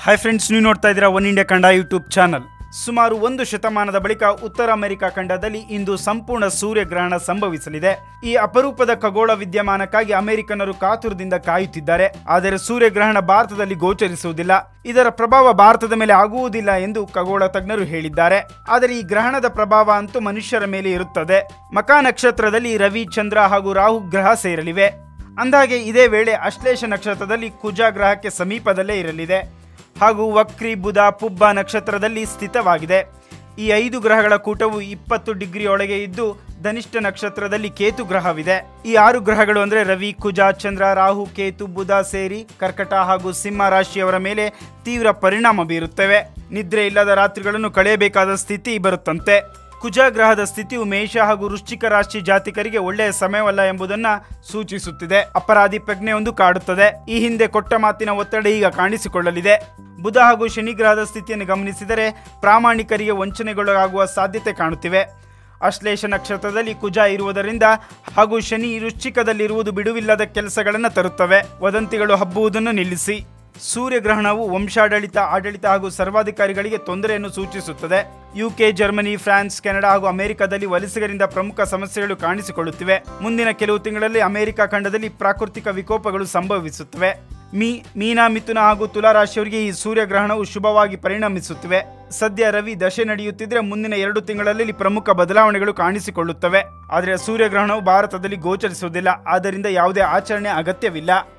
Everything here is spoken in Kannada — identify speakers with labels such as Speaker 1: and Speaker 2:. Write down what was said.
Speaker 1: ಹಾಯ್ ಫ್ರೆಂಡ್ಸ್ ನೀವು ನೋಡ್ತಾ ಇದ್ದೀರಾ ಒನ್ ಇಂಡಿಯಾ ಕಂಡ ಯೂಟ್ಯೂಬ್ ಚಾನಲ್ ಸುಮಾರು ಒಂದು ಶತಮಾನದ ಬಳಿಕ ಉತ್ತರ ಅಮೆರಿಕ ಖಂಡದಲ್ಲಿ ಇಂದು ಸಂಪೂರ್ಣ ಸೂರ್ಯಗ್ರಹಣ ಸಂಭವಿಸಲಿದೆ ಈ ಅಪರೂಪದ ಖಗೋಳ ವಿದ್ಯಮಾನಕ್ಕಾಗಿ ಅಮೆರಿಕನ್ನರು ಕಾತುರದಿಂದ ಕಾಯುತ್ತಿದ್ದಾರೆ ಆದರೆ ಸೂರ್ಯಗ್ರಹಣ ಭಾರತದಲ್ಲಿ ಗೋಚರಿಸುವುದಿಲ್ಲ ಇದರ ಪ್ರಭಾವ ಭಾರತದ ಮೇಲೆ ಆಗುವುದಿಲ್ಲ ಎಂದು ಖಗೋಳ ತಜ್ಞರು ಹೇಳಿದ್ದಾರೆ ಆದರೆ ಈ ಗ್ರಹಣದ ಪ್ರಭಾವ ಅಂತೂ ಮನುಷ್ಯರ ಮೇಲೆ ಇರುತ್ತದೆ ಮಕಾ ನಕ್ಷತ್ರದಲ್ಲಿ ರವಿ ಚಂದ್ರ ಹಾಗೂ ರಾಹು ಗ್ರಹ ಸೇರಲಿವೆ ಅಂದಾಗೆ ಇದೇ ವೇಳೆ ಅಶ್ಲೇಷ ನಕ್ಷತ್ರದಲ್ಲಿ ಕುಜ ಗ್ರಹಕ್ಕೆ ಸಮೀಪದಲ್ಲೇ ಇರಲಿದೆ ಹಾಗೂ ವಕ್ರಿ ಬುಧ ಪುಬ್ಬ ನಕ್ಷತ್ರದಲ್ಲಿ ಸ್ಥಿತವಾಗಿದೆ ಈ ಐದು ಗ್ರಹಗಳ ಕೂಟವು ಇಪ್ಪತ್ತು ಡಿಗ್ರಿ ಒಳಗೆ ಇದ್ದು ಧನಿಷ್ಠ ನಕ್ಷತ್ರದಲ್ಲಿ ಕೇತು ಗ್ರಹವಿದೆ ಈ ಆರು ಗ್ರಹಗಳು ಅಂದರೆ ರವಿ ಕುಜ ಚಂದ್ರ ರಾಹು ಕೇತು ಬುಧ ಸೇರಿ ಕರ್ಕಟ ಹಾಗೂ ಸಿಂಹ ರಾಶಿಯವರ ಮೇಲೆ ತೀವ್ರ ಪರಿಣಾಮ ಬೀರುತ್ತವೆ ನಿದ್ರೆ ಇಲ್ಲದ ರಾತ್ರಿಗಳನ್ನು ಕಳೆಯಬೇಕಾದ ಸ್ಥಿತಿ ಬರುತ್ತಂತೆ ಕುಜ ಗ್ರಹದ ಸ್ಥಿತಿಯು ಮೇಷ ಹಾಗೂ ವೃಶ್ಚಿಕ ರಾಶಿ ಜಾತಿಕರಿಗೆ ಒಳ್ಳೆಯ ಸಮಯವಲ್ಲ ಎಂಬುದನ್ನ ಸೂಚಿಸುತ್ತಿದೆ ಅಪರಾಧಿ ಪ್ರಜ್ಞೆಯೊಂದು ಕಾಡುತ್ತದೆ ಈ ಹಿಂದೆ ಕೊಟ್ಟ ಮಾತಿನ ಒತ್ತಡ ಈಗ ಕಾಣಿಸಿಕೊಳ್ಳಲಿದೆ ಬುಧ ಹಾಗೂ ಶನಿ ಗ್ರಹದ ಸ್ಥಿತಿಯನ್ನು ಗಮನಿಸಿದರೆ ಪ್ರಾಮಾಣಿಕರಿಗೆ ವಂಚನೆಗೊಳಗಾಗುವ ಸಾಧ್ಯತೆ ಕಾಣುತ್ತಿವೆ ಅಶ್ಲೇಷ ನಕ್ಷತ್ರದಲ್ಲಿ ಕುಜ ಇರುವುದರಿಂದ ಹಾಗೂ ಶನಿ ವೃಶ್ಚಿಕದಲ್ಲಿರುವುದು ಬಿಡುವಿಲ್ಲದ ಕೆಲಸಗಳನ್ನು ತರುತ್ತವೆ ವದಂತಿಗಳು ಹಬ್ಬುವುದನ್ನು ನಿಲ್ಲಿಸಿ ಸೂರ್ಯಗ್ರಹಣವು ವಂಶಾಡಳಿತ ಆಡಳಿತ ಹಾಗೂ ಸರ್ವಾಧಿಕಾರಿಗಳಿಗೆ ತೊಂದರೆಯನ್ನು ಸೂಚಿಸುತ್ತದೆ ಯುಕೆ ಜರ್ಮನಿ ಫ್ರಾನ್ಸ್ ಕೆನಡಾ ಹಾಗೂ ಅಮೆರಿಕದಲ್ಲಿ ವಲಸಿಗರಿಂದ ಪ್ರಮುಖ ಸಮಸ್ಯೆಗಳು ಕಾಣಿಸಿಕೊಳ್ಳುತ್ತಿವೆ ಮುಂದಿನ ಕೆಲವು ತಿಂಗಳಲ್ಲಿ ಅಮೆರಿಕ ಖಂಡದಲ್ಲಿ ಪ್ರಾಕೃತಿಕ ವಿಕೋಪಗಳು ಸಂಭವಿಸುತ್ತವೆ ಮೀ ಮೀನ ಮಿಥುನ ಹಾಗೂ ತುಲಾ ರಾಶಿಯವರಿಗೆ ಈ ಸೂರ್ಯಗ್ರಹಣವು ಶುಭವಾಗಿ ಪರಿಣಮಿಸುತ್ತಿವೆ ಸದ್ಯ ರವಿ ದಶೆ ನಡೆಯುತ್ತಿದ್ರೆ ಮುಂದಿನ ಎರಡು ತಿಂಗಳಲ್ಲಿ ಪ್ರಮುಖ ಬದಲಾವಣೆಗಳು ಕಾಣಿಸಿಕೊಳ್ಳುತ್ತವೆ ಆದರೆ ಸೂರ್ಯಗ್ರಹಣವು ಭಾರತದಲ್ಲಿ ಗೋಚರಿಸುವುದಿಲ್ಲ ಆದ್ದರಿಂದ ಯಾವುದೇ ಆಚರಣೆ ಅಗತ್ಯವಿಲ್ಲ